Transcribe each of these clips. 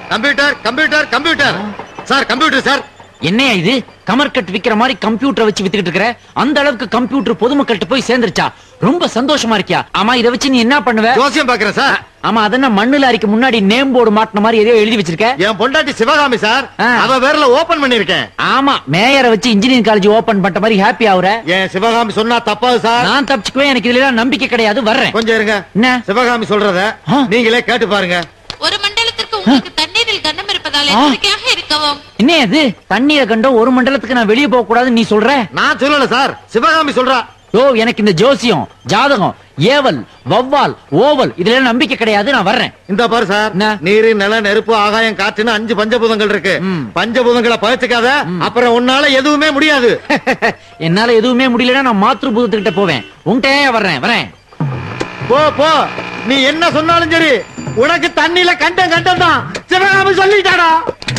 Computer computer computer sir computer sir என்னையா இது கமர்கட் விக்கிற மாதிரி கம்ப்யூட்டரை வச்சு வித்துக்கிட்டு இருக்கிற அந்த அளவுக்கு கம்ப்யூட்டர் பொதுமக்கள்கிட்ட போய் சேர்ந்துருச்சா ரொம்ப சந்தோஷமா இருக்கியா ஆமா இத வச்சு நீ என்ன பண்ணுவ ஜோசியம் பாக்குறேன் சார் ஆமா அதென்ன மண்ணுல அரிக்கு முன்னாடி நேம் போர்டு மாட்டின மாதிரி எதையோ எழுதி வச்சிருக்க என் பொண்டாட்டி சிவகாமி சார் ஆ. அவ பேர்ல ஓபன் பண்ணிருக்கேன் ஆமா மேயரை வச்சு இன்ஜினியரிங் காலேஜ் ஓபன் பண்ணிட்ட மாதிரி ஹாப்பி ஆகுற என் சிவகாமி சொன்னா தப்பாது சார் நான் தப்பிச்சுக்குவேன் எனக்கு இதுல எல்லாம் நம்பிக்கை கிடையாது வர்றேன் கொஞ்சம் இருங்க என்ன சிவகாமி சொல்றத ஆ. நீங்களே கேட்டு பாருங்க ஒரு மண்டலத்திற்கு உங்களுக்கு தண்ணீரில் கண்டம் இருப்பதால் எச்சரிக்கையாக இருக்கவும் என்ன இது தண்ணீரை கண்டோம் ஒரு மண்டலத்துக்கு நான் வெளியே போக கூடாதுன்னு நீ சொல்ற நான் சொல்லல சார் சிவகாமி சொல்றா ஓ எனக்கு இந்த ஜோசியம் ஜாதகம் ஏவல் வவ்வால் ஓவல் இதுல எல்லாம் நம்பிக்கை கிடையாது நான் வர்றேன் இந்த பாரு சார் என்ன? நீரு நில நெருப்பு ஆகாயம் காற்றுன்னு அஞ்சு பஞ்சபூதங்கள் இருக்கு ம். பஞ்சபூதங்களை பழச்சுக்காத அப்புறம் உன்னால எதுவுமே முடியாது என்னால எதுவுமே முடியலன்னா நான் மாத்ரு பூதத்துக்கிட்ட போவேன் உன்கிட்ட வர்றேன் வரேன் போ போ நீ என்ன சொன்னாலும் சரி உனக்கு தண்ணியில கண்டம் கண்டம் தான் சிவகாமி சொல்லிட்டாடா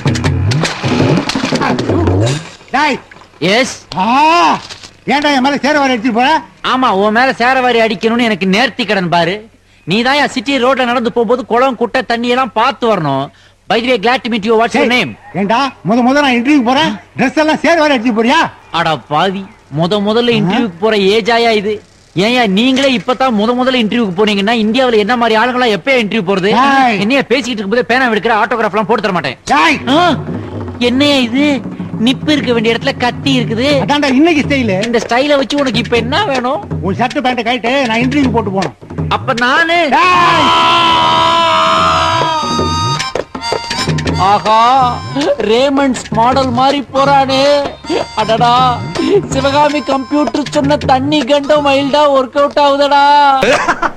டேய் எஸ் ஆ ஏன்டா என் மேல சேர வர எடுத்துட்டு போற ஆமா உன் மேல சேரவாரி அடிக்கணும்னு எனக்கு நேர்த்தி கடன் பாரு நீ தான் சிட்டி ரோட்ல நடந்து போகும்போது குளம் குட்டை தண்ணி எல்லாம் பார்த்து வரணும் by the way glad to meet you what's your name ஏன்டா முத முத நான் இன்டர்வியூ போறேன் ட்ரெஸ் எல்லாம் சேர வர எடுத்துட்டு போறியா அட பாவி முத முதல்ல இன்டர்வியூக்கு போற ஏஜாயா இது ஏன்யா நீங்களே இப்பதான் முத முதல்ல இன்டர்வியூக்கு போனீங்கன்னா இந்தியாவுல என்ன மாதிரி ஆளுங்களா எப்ப இன்டர்வியூ போறது ஏய். என்னைய பேசிக்கிட்டு இருக்கும்போது பேனா எடுக்கிற ஆட்டோகிராஃப் எல்லாம் போட்டு தர மாட்டேன் டேய் ஆ, என்னையா இது நிப்பு இருக்க வேண்டிய இடத்துல கத்தி இருக்குது அதான்டா இன்னைக்கு ஸ்டைலு இந்த ஸ்டைல வச்சு உனக்கு இப்ப என்ன வேணும் உன் ஷர்ட் பேண்ட் கழிட்டு நான் இன்டர்வியூ போட்டு போனோம் அப்ப நானு டேய் ஆஹா ரேமண்ட்ஸ் மாடல் மாதிரி போறானே அடடா சிவகாமி கம்ப்யூட்டர் சொன்ன தண்ணி கண்டம் மைல்டா ஒர்க் அவுட் ஆகுதடா